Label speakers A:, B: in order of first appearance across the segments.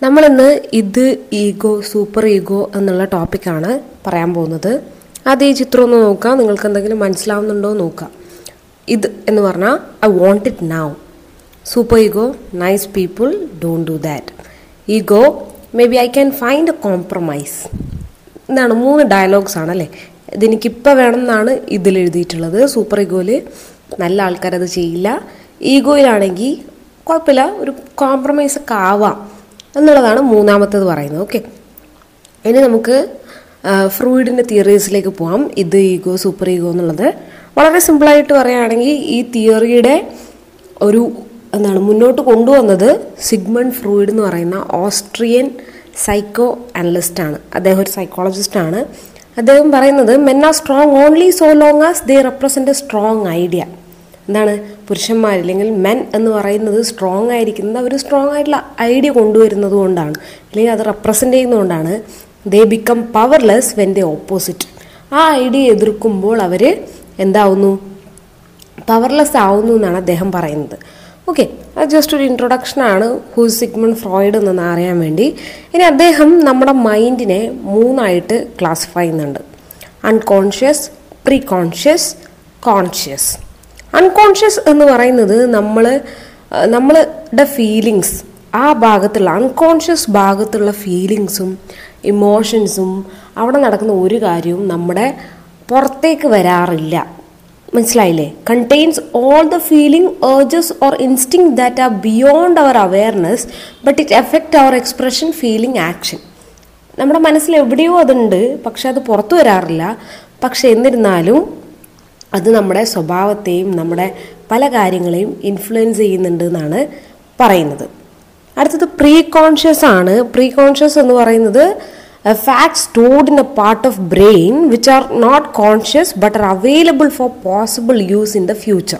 A: നമ്മളിന്ന് ഇത് ego super ego എന്നുള്ള ടോപ്പിക്കാണ് പറയാൻ പോകുന്നത് ആദ്യം ഈ ചിത്രം ഒന്ന് നോക്കാം നിങ്ങൾക്ക് എന്തെങ്കിലും മനസ്സിലാവുന്നുണ്ടോ എന്ന് നോക്കാം ഇത് എന്ന് പറഞ്ഞാൽ I want it now super ego nice people don't do that ego maybe I can find a compromise ഇതാണ് മൂന്ന് ഡയലോഗ്സ് ആണല്ലേ ഇതെനിക്കിപ്പോൾ വേണം എന്നാണ് ഇതിൽ എഴുതിയിട്ടുള്ളത് സൂപ്പർ ഈഗോയിൽ നല്ല ആൾക്കാരത് ചെയ്യില്ല ഈഗോയിലാണെങ്കിൽ കുഴപ്പമില്ല ഒരു കോംപ്രമൈസ് ഒക്കെ ആവാം എന്നുള്ളതാണ് മൂന്നാമത്തേത് പറയുന്നത് ഓക്കെ ഇനി നമുക്ക് ഫ്രൂയിഡിൻ്റെ തിയറീസിലേക്ക് പോവാം ഇത് ഈഗോ സൂപ്പർ ഈഗോ എന്നുള്ളത് വളരെ സിമ്പിളായിട്ട് പറയുകയാണെങ്കിൽ ഈ തിയറിയുടെ ഒരു എന്താണ് മുന്നോട്ട് കൊണ്ടുവന്നത് സിഗ്മണ്ട് ഫ്രൂയിഡ് എന്ന് പറയുന്ന ഓസ്ട്രിയൻ സൈക്കോ അനലിസ്റ്റ് ആണ് അദ്ദേഹം ഒരു സൈക്കോളജിസ്റ്റ് ആണ് അദ്ദേഹം പറയുന്നത് men are strong only so long as they represent a strong idea എന്താണ് പുരുഷന്മാർ അല്ലെങ്കിൽ മെൻ എന്ന് പറയുന്നത് സ്ട്രോങ് ആയിരിക്കുന്നത് അവർ സ്ട്രോങ് ആയിട്ടുള്ള ഐഡിയ കൊണ്ടുവരുന്നത് കൊണ്ടാണ് അല്ലെങ്കിൽ അത് റെപ്രസെൻ്റ് ചെയ്യുന്നതുകൊണ്ടാണ് they become powerless when they opposite ആ ഐഡിയ എതിർക്കുമ്പോൾ അവർ എന്താവുന്നു പവർലെസ് ആവുന്നു എന്നാണ് അദ്ദേഹം പറയുന്നത് ഓക്കെ അത് ജസ്റ്റ് ഒരു ഇൻട്രൊഡക്ഷൻ ആണ് ഹൂസ് സിഗ്മണ്ട് ഫ്രോയിഡ് എന്ന് അറിയാൻ വേണ്ടി ഇനി അദ്ദേഹം നമ്മുടെ മൈൻഡിനെ മൂന്നായിട്ട് ക്ലാസിഫൈ ചെയ്യുന്നുണ്ട് unconscious pre conscious conscious unconscious എന്ന് പറയുന്നത് നമ്മൾ നമ്മളുടെ ഫീലിങ്സ് ആ ഭാഗത്തുള്ള അൺകോൺഷ്യസ് ഭാഗത്തുള്ള ഫീലിങ്സും ഇമോഷൻസും അവിടെ നടക്കുന്ന ഒരു കാര്യവും നമ്മുടെ പുറത്തേക്ക് വരാറില്ല മനസ്സിലായില്ലേ contains all the feeling urges or instinct that are beyond our awareness but it affect our expression feeling action നമ്മുടെ മനസ്സിൽ എവിടെയോ അതുണ്ട് പക്ഷെ അത് പുറത്തു വരാറില്ല പക്ഷെ എന്നിരുന്നാലും അത് നമ്മുടെ സ്വഭാവത്തെയും നമ്മുടെ പല കാര്യങ്ങളെയും ഇൻഫ്ലുവൻസ് ചെയ്യുന്നുണ്ട് എന്നാണ് പറയുന്നത് അടുത്തത് പ്രീ കോൺഷ്യസ് ആണ് പ്രീ കോൺഷ്യസ് എന്ന് പറയുന്നത് fact stored in a part of brain which are not conscious but are available for possible use in the future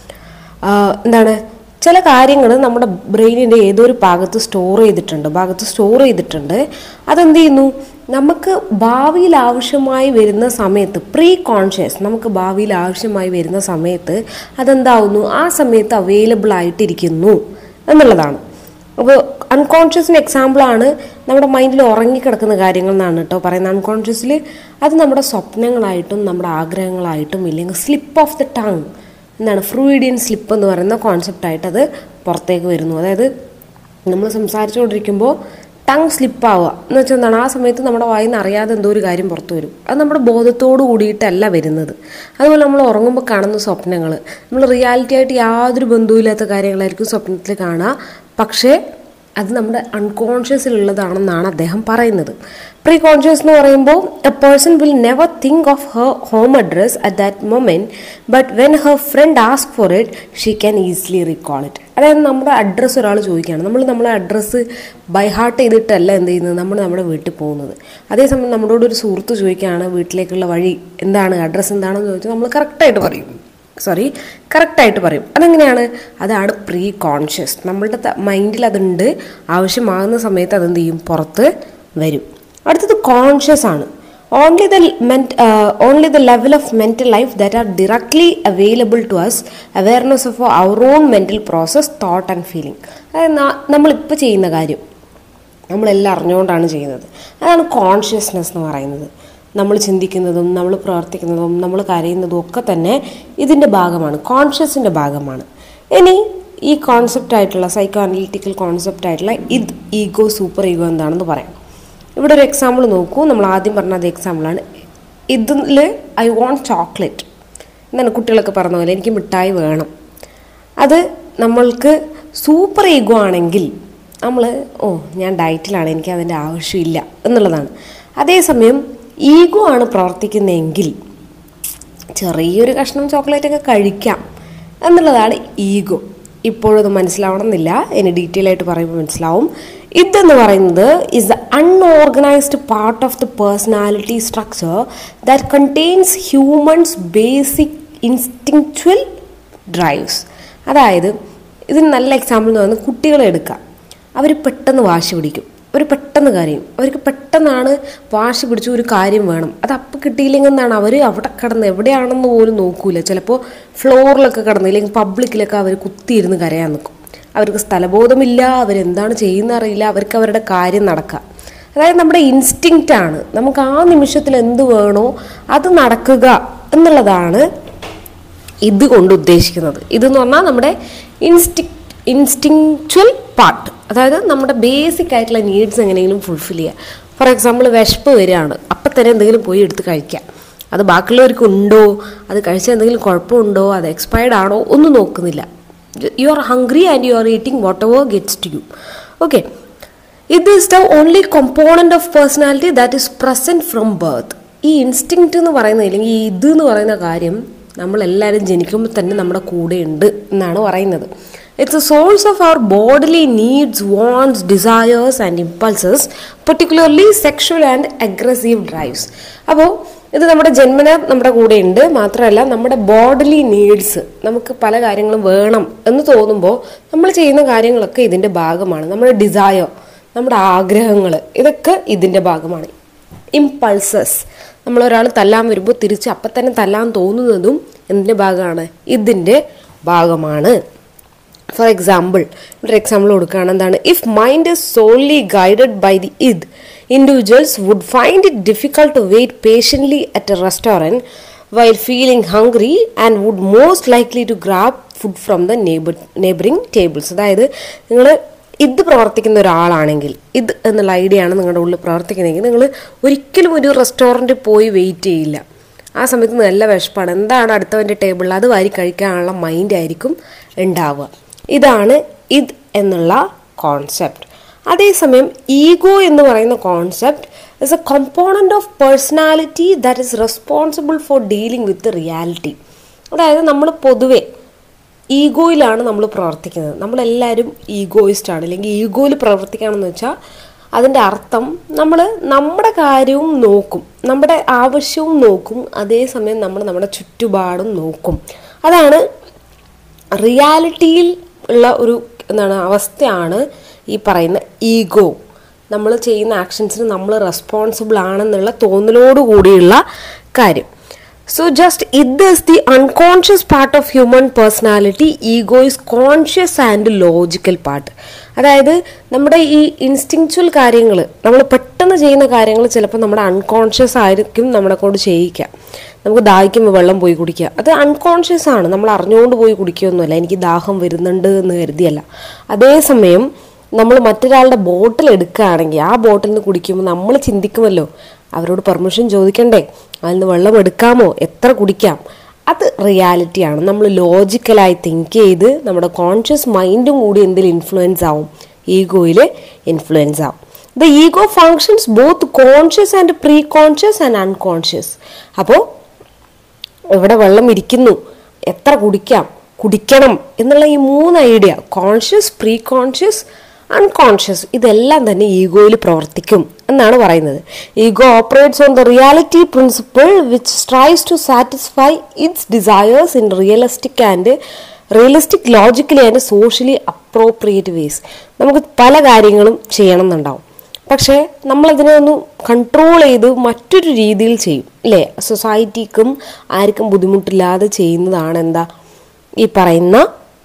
A: എന്താണ് ചില കാര്യങ്ങൾ നമ്മുടെ ബ്രെയിനിൻ്റെ ഏതോ ഒരു ഭാഗത്ത് സ്റ്റോർ ചെയ്തിട്ടുണ്ട് ഭാഗത്ത് സ്റ്റോർ ചെയ്തിട്ടുണ്ട് അതെന്ത് ചെയ്യുന്നു നമുക്ക് ഭാവിയിൽ ആവശ്യമായി വരുന്ന സമയത്ത് പ്രീ കോൺഷ്യസ് നമുക്ക് ഭാവിയിൽ ആവശ്യമായി വരുന്ന സമയത്ത് അതെന്താവുന്നു ആ സമയത്ത് അവൈലബിൾ ആയിട്ടിരിക്കുന്നു എന്നുള്ളതാണ് അപ്പോൾ അൺകോൺഷ്യസിന് എക്സാമ്പിളാണ് നമ്മുടെ മൈൻഡിൽ ഉറങ്ങിക്കിടക്കുന്ന കാര്യങ്ങൾ എന്നാണ് കേട്ടോ പറയുന്നത് അൺകോൺഷ്യസിൽ അത് നമ്മുടെ സ്വപ്നങ്ങളായിട്ടും നമ്മുടെ ആഗ്രഹങ്ങളായിട്ടും ഇല്ലെങ്കിൽ സ്ലിപ്പ് ഓഫ് ദ ടങ് എന്താണ് ഫ്രൂയിഡിയൻ സ്ലിപ്പ് എന്ന് പറയുന്ന കോൺസെപ്റ്റായിട്ട് അത് പുറത്തേക്ക് വരുന്നു അതായത് നമ്മൾ സംസാരിച്ചുകൊണ്ടിരിക്കുമ്പോൾ ടങ് സ്ലിപ്പ് ആവുക എന്ന് വെച്ചാൽ എന്താണ് ആ സമയത്ത് നമ്മുടെ വായിൽ നിന്ന് അറിയാതെ എന്തോ ഒരു കാര്യം പുറത്തു വരും അത് നമ്മുടെ ബോധത്തോട് കൂടിയിട്ടല്ല വരുന്നത് അതുപോലെ നമ്മൾ ഉറങ്ങുമ്പോൾ കാണുന്ന സ്വപ്നങ്ങൾ നമ്മൾ റിയാലിറ്റി ആയിട്ട് യാതൊരു ബന്ധവുമില്ലാത്ത കാര്യങ്ങളായിരിക്കും സ്വപ്നത്തിൽ കാണുക പക്ഷേ അത് നമ്മുടെ അൺകോൺഷ്യസിലുള്ളതാണെന്നാണ് അദ്ദേഹം പറയുന്നത് പ്രീ കോൺഷ്യസ് എന്ന് പറയുമ്പോൾ a person will never think of her home address at that moment but when her friend ask for it she can easily recall it അതായത് നമ്മുടെ അഡ്രസ്സ് ഒരാൾ ചോദിക്കുകയാണ് നമ്മൾ നമ്മളെ അഡ്രസ്സ് ബൈ ഹാർട്ട് ചെയ്തിട്ടല്ല എന്ത് ചെയ്യുന്നത് നമ്മൾ നമ്മുടെ വീട്ടിൽ പോകുന്നത് അതേസമയം നമ്മളോട് ഒരു സുഹൃത്ത് ചോദിക്കുകയാണ് വീട്ടിലേക്കുള്ള വഴി എന്താണ് അഡ്രസ്സ് എന്താണെന്ന് ചോദിച്ചാൽ നമ്മൾ കറക്റ്റായിട്ട് പറയും സോറി കറക്റ്റായിട്ട് പറയും അതെങ്ങനെയാണ് അതാണ് പ്രീ കോൺഷ്യസ് നമ്മളുടെ മൈൻഡിൽ അതുണ്ട് ആവശ്യമാകുന്ന സമയത്ത് അതെന്ത് ചെയ്യും പുറത്ത് വരും അടുത്തത് കോൺഷ്യസ് ആണ് ഓൺലി ദ മെൻറ്റ് only the level of mental life that are directly available to us awareness of our own mental process thought and feeling അതായത് നമ്മളിപ്പോൾ ചെയ്യുന്ന കാര്യം നമ്മളെല്ലാം അറിഞ്ഞുകൊണ്ടാണ് ചെയ്യുന്നത് അതാണ് കോൺഷ്യസ്നെസ് എന്ന് പറയുന്നത് നമ്മൾ ചിന്തിക്കുന്നതും നമ്മൾ പ്രവർത്തിക്കുന്നതും നമ്മൾ കരയുന്നതും ഒക്കെ തന്നെ ഇതിൻ്റെ ഭാഗമാണ് കോൺഷ്യസിൻ്റെ ഭാഗമാണ് ഇനി ഈ കോൺസെപ്റ്റ് ആയിട്ടുള്ള സൈക്കോ അനലിറ്റിക്കൽ കോൺസെപ്റ്റ് ആയിട്ടുള്ള ഇത് ഈഗോ സൂപ്പർ ഈഗോ എന്താണെന്ന് പറയാം ഇവിടെ ഒരു എക്സാമ്പിൾ നോക്കൂ നമ്മൾ ആദ്യം പറഞ്ഞ അത് എക്സാമ്പിളാണ് ഇതിൽ ഐ വോണ്ട് ചോക്ലേറ്റ് എന്താണ് കുട്ടികളൊക്കെ പറഞ്ഞ പോലെ എനിക്ക് മിഠായി വേണം അത് നമ്മൾക്ക് സൂപ്പർ ഈഗോ ആണെങ്കിൽ നമ്മൾ ഓ ഞാൻ ഡയറ്റിലാണ് എനിക്ക് അതിൻ്റെ ആവശ്യമില്ല എന്നുള്ളതാണ് അതേസമയം ഈഗോ ആണ് പ്രവർത്തിക്കുന്നതെങ്കിൽ ചെറിയൊരു കഷ്ണം ചോക്ലേറ്റ് ഒക്കെ കഴിക്കാം എന്നുള്ളതാണ് ഈഗോ ഇപ്പോഴത് മനസ്സിലാവണമെന്നില്ല ഇനി ഡീറ്റെയിൽ ആയിട്ട് പറയുമ്പോൾ മനസ്സിലാവും ഇതെന്ന് പറയുന്നത് is the unorganised part of the personality structure that contains humans basic instinctual drives അതായത് ഇതിന് നല്ല എക്സാമ്പിൾ എന്ന് പറയുന്നത് കുട്ടികളെ എടുക്കാം അവർ പെട്ടെന്ന് വാശി പിടിക്കും അവർ പെട്ടെന്ന് കരയും അവർക്ക് പെട്ടെന്നാണ് വാശി പിടിച്ച ഒരു കാര്യം വേണം അത് അപ്പം കിട്ടിയില്ലെങ്കിൽ എന്താണ് അവർ അവിടെ കിടന്ന് എവിടെയാണെന്ന് പോലും നോക്കൂല ചിലപ്പോൾ ഫ്ലോറിലൊക്കെ കിടന്ന് ഇല്ലെങ്കിൽ പബ്ലിക്കിലൊക്കെ അവർ കുത്തിയിരുന്ന് കരയാൻ നിൽക്കും അവർക്ക് സ്ഥലബോധമില്ല അവരെന്താണ് ചെയ്യുന്ന അറിയില്ല അവർക്ക് അവരുടെ കാര്യം നടക്കുക അതായത് നമ്മുടെ ഇൻസ്റ്റിങ്ക്റ്റ് ആണ് നമുക്ക് ആ നിമിഷത്തിൽ എന്ത് വേണോ അത് നടക്കുക എന്നുള്ളതാണ് ഇത് കൊണ്ട് ഉദ്ദേശിക്കുന്നത് ഇതെന്ന് പറഞ്ഞാൽ നമ്മുടെ ഇൻസ്റ്റി ഇൻസ്റ്റിങ്ച്വൽ പാർട്ട് അതായത് നമ്മുടെ ബേസിക് ആയിട്ടുള്ള നീഡ്സ് എങ്ങനെയെങ്കിലും ഫുൾഫിൽ ചെയ്യുക ഫോർ എക്സാമ്പിൾ വിശപ്പ് വരികയാണ് അപ്പം തന്നെ എന്തെങ്കിലും പോയി എടുത്ത് കഴിക്കാം അത് ബാക്കിയുള്ളവർക്ക് ഉണ്ടോ അത് കഴിച്ചാൽ എന്തെങ്കിലും കുഴപ്പമുണ്ടോ അത് എക്സ്പയർഡ് ആണോ ഒന്നും നോക്കുന്നില്ല you are hungry and you are eating whatever gets to you okay ഇത് is the only component of personality that is present from birth ഈ ഇൻസ്റ്റിങ്ക്റ്റ് എന്ന് പറയുന്നത് അല്ലെങ്കിൽ ഈ ഇത് എന്ന് പറയുന്ന കാര്യം നമ്മളെല്ലാവരും ജനിക്കുമ്പോൾ തന്നെ നമ്മുടെ കൂടെ ഉണ്ട് എന്നാണ് പറയുന്നത് it's a source of our bodily needs wants desires and impulses particularly sexual and aggressive drives അപ്പോൾ ഇത് നമ്മുടെ ജന്മന നമ്മുടെ കൂടെ ഉണ്ട് മാത്രമല്ല നമ്മുടെ ബോഡിലി നീഡ്സ് നമുക്ക് പല കാര്യങ്ങളും വേണം എന്ന് തോന്നുമ്പോൾ നമ്മൾ ചെയ്യുന്ന കാര്യങ്ങളൊക്കെ ഇതിൻ്റെ ഭാഗമാണ് നമ്മുടെ ഡിസയർ നമ്മുടെ ആഗ്രഹങ്ങൾ ഇതൊക്കെ ഇതിൻ്റെ ഭാഗമാണ് ഇമ്പൾസസ് നമ്മൾ ഒരാൾ തല്ലാൻ വരുമ്പോൾ തിരിച്ച് അപ്പം തന്നെ തല്ലാൻ തോന്നുന്നതും എന്തിൻ്റെ ഭാഗമാണ് ഇതിൻ്റെ ഭാഗമാണ് ഫോർ എക്സാമ്പിൾ ഒരു എക്സാമ്പിൾ കൊടുക്കുകയാണ് എന്താണ് if mind is solely guided by the id individuals would find it difficult to wait patiently at a restaurant while feeling hungry and would most likely to grab food from the neighbour neighbouring tables അതായത് നിങ്ങൾ ഇത് പ്രവർത്തിക്കുന്ന ഒരാളാണെങ്കിൽ ഇത് എന്നുള്ള idea ആണ് നിങ്ങളുടെ ഉള്ളിൽ പ്രവർത്തിക്കുന്നതെങ്കിൽ നിങ്ങൾ ഒരിക്കലും ഒരു റെസ്റ്റോറൻറ്റിൽ പോയി വെയിറ്റ് ചെയ്യില്ല ആ സമയത്ത് നല്ല വിശപ്പാണ് എന്താണ് അടുത്തവൻ്റെ ടേബിളിൽ അത് വാരി കഴിക്കാനുള്ള മൈൻഡ് ആയിരിക്കും ഉണ്ടാവുക ഇതാണ് ഇത് എന്നുള്ള കോൺസെപ്റ്റ് അതേസമയം ഈഗോ എന്ന് പറയുന്ന concept is a component of personality that is responsible for dealing with reality അതായത് നമ്മൾ പൊതുവെ ഈഗോയിലാണ് നമ്മൾ പ്രവർത്തിക്കുന്നത് നമ്മളെല്ലാവരും ഈഗോയിസ്റ്റാണ് അല്ലെങ്കിൽ ഈഗോയിൽ പ്രവർത്തിക്കുകയാണെന്ന് വെച്ചാൽ അതിൻ്റെ അർത്ഥം നമ്മൾ നമ്മുടെ കാര്യവും നോക്കും നമ്മുടെ ആവശ്യവും നോക്കും അതേസമയം നമ്മൾ നമ്മുടെ ചുറ്റുപാടും നോക്കും അതാണ് റിയാലിറ്റിയിൽ ഉള്ള ഒരു എന്താണ് അവസ്ഥയാണ് ഈ പറയുന്ന ഈഗോ നമ്മൾ ചെയ്യുന്ന ആക്ഷൻസിന് നമ്മൾ റെസ്പോൺസിബിൾ ആണെന്നുള്ള തോന്നലോട് കൂടിയുള്ള കാര്യം സോ ജസ്റ്റ് ഇത് is the unconscious part of human personality ego is conscious and logical part അതായത് നമ്മുടെ ഈ ഇൻസ്റ്റിങ്ച്വൽ കാര്യങ്ങൾ നമ്മൾ പെട്ടെന്ന് ചെയ്യുന്ന കാര്യങ്ങൾ ചിലപ്പോൾ നമ്മുടെ അൺകോൺഷ്യസ് ആയിരിക്കും നമ്മളെ കൊണ്ട് ചെയ്യിക്കുക നമുക്ക് ദാഹിക്കുമ്പോൾ വെള്ളം പോയി കുടിക്കുക അത് അൺകോൺഷ്യസ് ആണ് നമ്മൾ അറിഞ്ഞുകൊണ്ട് പോയി കുടിക്കുകയൊന്നുമല്ല എനിക്ക് ദാഹം വരുന്നുണ്ട് എന്ന് കരുതിയല്ല അതേസമയം നമ്മൾ മറ്റൊരാളുടെ ബോട്ടിൽ എടുക്കുകയാണെങ്കിൽ ആ ബോട്ടിൽ നിന്ന് കുടിക്കുമ്പോൾ നമ്മൾ ചിന്തിക്കുമല്ലോ അവരോട് പെർമിഷൻ ചോദിക്കണ്ടേ അതിൽ നിന്ന് വെള്ളം എടുക്കാമോ എത്ര കുടിക്കാം അത് റിയാലിറ്റിയാണ് നമ്മൾ ലോജിക്കലായി തിങ്ക് ചെയ്ത് നമ്മുടെ കോൺഷ്യസ് മൈൻഡും കൂടി എന്തിൽ ഇൻഫ്ലുവൻസ് ആവും ഈഗോയിൽ ഇൻഫ്ലുവൻസ് ആവും the ego functions both conscious and preconscious and unconscious അപ്പോൾ ഇവിടെ വെള്ളം ഇരിക്കുന്നു എത്ര കുടിക്കാം കുടിക്കണം എന്നുള്ള ഈ മൂന്ന് idea conscious preconscious unconscious ഇതെല്ലാം തന്നെ ഈഗോയിൽ പ്രവർത്തിക്കും എന്നാണ് പറയുന്നത് ego operates on the reality principle which tries to satisfy its desires in realistic and realistic logically and socially appropriate ways നമുക്ക് പല കാര്യങ്ങളും ചെയ്യണം എന്നുണ്ടാവും പക്ഷേ നമ്മളതിനെ ഒന്ന് കൺട്രോൾ ചെയ്ത് മറ്റൊരു രീതിയിൽ ചെയ്യും അല്ലേ സൊസൈറ്റിക്കും ആർക്കും ബുദ്ധിമുട്ടില്ലാതെ ചെയ്യുന്നതാണ് എന്താ ഈ പറയുന്ന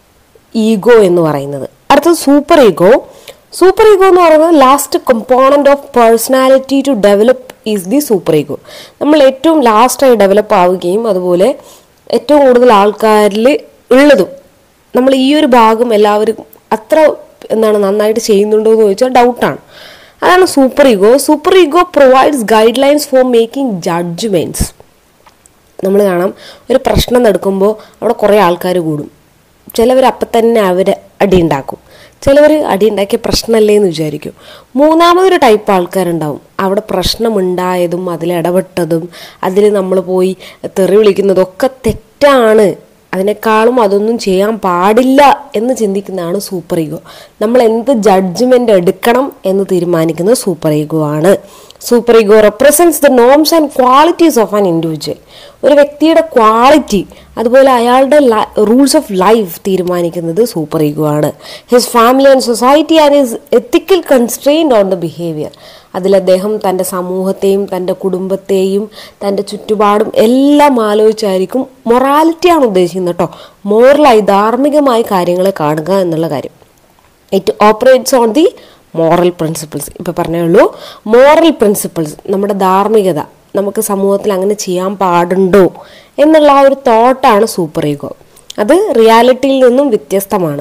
A: ഈഗോ എന്ന് പറയുന്നത് അടുത്തത് സൂപ്പർ ഈഗോ സൂപ്പർ ഈഗോ എന്ന് പറയുന്നത് last component of personality to develop is the superego നമ്മൾ ഏറ്റവും ലാസ്റ്റായി ഡെവലപ്പ് ആവുകയും അതുപോലെ ഏറ്റവും കൂടുതൽ ആൾക്കാരിൽ ഉള്ളതും നമ്മൾ ഈ ഒരു ഭാഗം എല്ലാവരും അത്ര എന്താണ് നന്നായിട്ട് ചെയ്യുന്നുണ്ടോ എന്ന് ചോദിച്ചാൽ ഡൗട്ടാണ് അതാണ് superego superego provides guidelines for making judgements നമ്മൾ കാണാം ഒരു പ്രശ്നം നടക്കുമ്പോൾ അവിടെ കുറേ ആൾക്കാർ കൂടും ചിലവർ അപ്പം തന്നെ അവർ അടിയുണ്ടാക്കും ചിലവർ അടിയുണ്ടാക്കിയ പ്രശ്നമല്ലേ എന്ന് വിചാരിക്കും മൂന്നാമതൊരു ടൈപ്പ് ആൾക്കാരുണ്ടാവും അവിടെ പ്രശ്നമുണ്ടായതും അതിലിടപെട്ടതും അതിൽ നമ്മൾ പോയി തെറി വിളിക്കുന്നതൊക്കെ തെറ്റാണ് അതിനേക്കാളും അതൊന്നും ചെയ്യാൻ പാടില്ല എന്ന് ചിന്തിക്കുന്നതാണ് സൂപ്പർ ഈഗോ നമ്മൾ എന്ത് ജഡ്ജ്മെന്റ് എടുക്കണം എന്ന് തീരുമാനിക്കുന്നത് സൂപ്പർ ഈഗോ ആണ് superego represents the norms and qualities of an individual ഒരു വ്യക്തിയുടെ ക്വാളിറ്റി അതുപോലെ അയാളുടെ റൂൾസ് ഓഫ് ലൈഫ് തീരുമാനിക്കുന്നത് സൂപ്പർ ഈഗോ ആണ് his family and society and his ethical constrained on the behaviour അതിൽ അദ്ദേഹം തൻ്റെ സമൂഹത്തെയും തൻ്റെ കുടുംബത്തെയും തൻ്റെ ചുറ്റുപാടും എല്ലാം ആലോചിച്ചായിരിക്കും മൊറാലിറ്റിയാണ് ഉദ്ദേശിക്കുന്നത് കേട്ടോ മോറലായി ധാർമ്മികമായി കാര്യങ്ങളെ കാണുക എന്നുള്ള കാര്യം it operates on the moral principles ഇപ്പോൾ പറഞ്ഞേ ഉള്ളൂ മോറൽ പ്രിൻസിപ്പിൾസ് നമ്മുടെ ധാർമ്മികത നമുക്ക് സമൂഹത്തിൽ അങ്ങനെ ചെയ്യാൻ പാടുണ്ടോ എന്നുള്ള ആ ഒരു തോട്ടാണ് സൂപ്പർ ഈഗോ അത് റിയാലിറ്റിയിൽ നിന്നും വ്യത്യസ്തമാണ്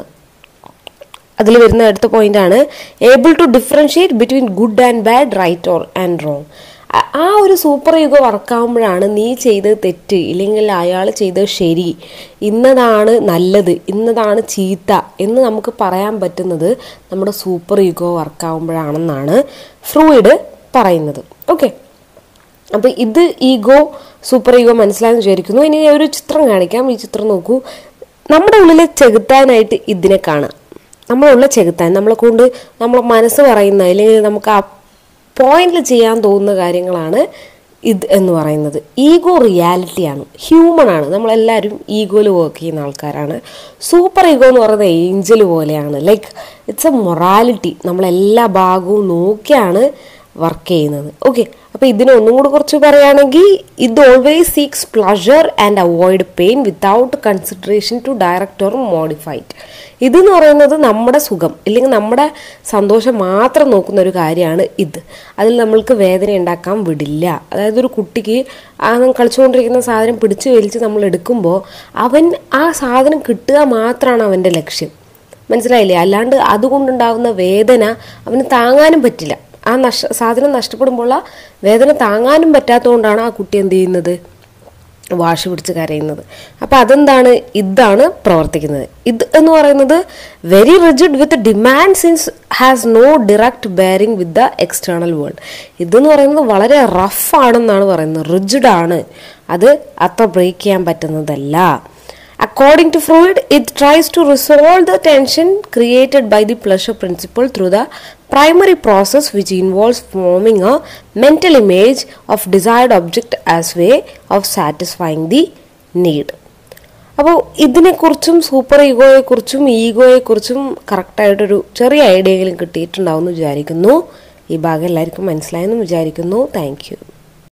A: അതിൽ വരുന്ന അടുത്ത പോയിന്റ് ആണ് able to differentiate between good and bad right or and wrong ആ ഒരു സൂപ്പർ യുഗം വർക്കാവുമ്പോഴാണ് നീ ചെയ്തത് തെറ്റ് ഇല്ലെങ്കിൽ അയാൾ ചെയ്തത് ശരി ഇന്നതാണ് നല്ലത് ഇന്നതാണ് ചീത്ത എന്ന് നമുക്ക് പറയാൻ പറ്റുന്നത് നമ്മുടെ സൂപ്പർ യുഗോ വർക്കാവുമ്പോഴാണെന്നാണ് ഫ്രൂയിഡ് പറയുന്നത് ഓക്കെ അപ്പോൾ ഇത് ഈഗോ സൂപ്പർ ഈഗോ മനസ്സിലായെന്ന് വിചാരിക്കുന്നു ഇനി ഞാൻ ഒരു ചിത്രം കാണിക്കാം ഈ ചിത്രം നോക്കൂ നമ്മുടെ ഉള്ളിലെ ചെകുത്താനായിട്ട് ഇതിനെ കാണാം നമ്മളുള്ള ചെകുത്താൻ നമ്മളെ കൊണ്ട് നമ്മളെ മനസ്സ് പറയുന്ന അല്ലെങ്കിൽ നമുക്ക് ആ പോയിന്റിൽ ചെയ്യാൻ തോന്നുന്ന കാര്യങ്ങളാണ് ഇത് എന്ന് പറയുന്നത് ഈഗോ റിയാലിറ്റിയാണ് ഹ്യൂമൺ ആണ് നമ്മളെല്ലാവരും ഈഗോയിൽ വർക്ക് ചെയ്യുന്ന ആൾക്കാരാണ് സൂപ്പർ ഈഗോ എന്ന് പറയുന്നത് ഏഞ്ചൽ പോലെയാണ് ലൈക്ക് ഇറ്റ്സ് എ മൊറാലിറ്റി നമ്മളെല്ലാ ഭാഗവും നോക്കിയാണ് വർക്ക് ചെയ്യുന്നത് ഓക്കെ അപ്പോൾ ഇതിനെ ഒന്നും കൂടി കുറച്ച് പറയുകയാണെങ്കിൽ ഇത് always seeks pleasure and avoid pain without consideration to direct or modified ഇതെന്ന് പറയുന്നത് നമ്മുടെ സുഖം ഇല്ലെങ്കിൽ നമ്മുടെ സന്തോഷം മാത്രം നോക്കുന്ന ഒരു കാര്യമാണ് ഇത് അതിൽ നമ്മൾക്ക് വേദന ഉണ്ടാക്കാൻ വിടില്ല അതായത് ഒരു കുട്ടിക്ക് ആ കളിച്ചുകൊണ്ടിരിക്കുന്ന സാധനം പിടിച്ചു വലിച്ച് നമ്മൾ എടുക്കുമ്പോൾ അവൻ ആ സാധനം കിട്ടുക മാത്രമാണ് അവൻ്റെ ലക്ഷ്യം മനസ്സിലായില്ലേ അല്ലാണ്ട് അതുകൊണ്ടുണ്ടാകുന്ന വേദന അവന് താങ്ങാനും പറ്റില്ല ആ നഷ്ട സാധനം നഷ്ടപ്പെടുമ്പോൾ വേദന താങ്ങാനും പറ്റാത്തതുകൊണ്ടാണ് ആ കുട്ടി എന്ത് ചെയ്യുന്നത് വാശി പിടിച്ച് കരയുന്നത് അപ്പോൾ അതെന്താണ് ഇതാണ് പ്രവർത്തിക്കുന്നത് ഇത് എന്ന് പറയുന്നത് very rigid with demand since has no direct bearing with the external world ഇതെന്ന് പറയുന്നത് വളരെ റഫ് ആണെന്നാണ് പറയുന്നത് റിജിഡ് ആണ് അത് അത്ര ബ്രേക്ക് ചെയ്യാൻ പറ്റുന്നതല്ല According to Freud, it tries to resolve the tension created by the pleasure principle through the primary process which involves forming a mental image of desired object as way of satisfying the need. അപ്പോൾ ഇതിനെക്കുറിച്ചും super ഈഗോയെക്കുറിച്ചും ഈഗോയെക്കുറിച്ചും കറക്റ്റായിട്ടൊരു ചെറിയ ഐഡിയയെങ്കിലും കിട്ടിയിട്ടുണ്ടാവും എന്ന് വിചാരിക്കുന്നു ഈ ഭാഗം എല്ലാവർക്കും മനസ്സിലായെന്ന് വിചാരിക്കുന്നു താങ്ക് യു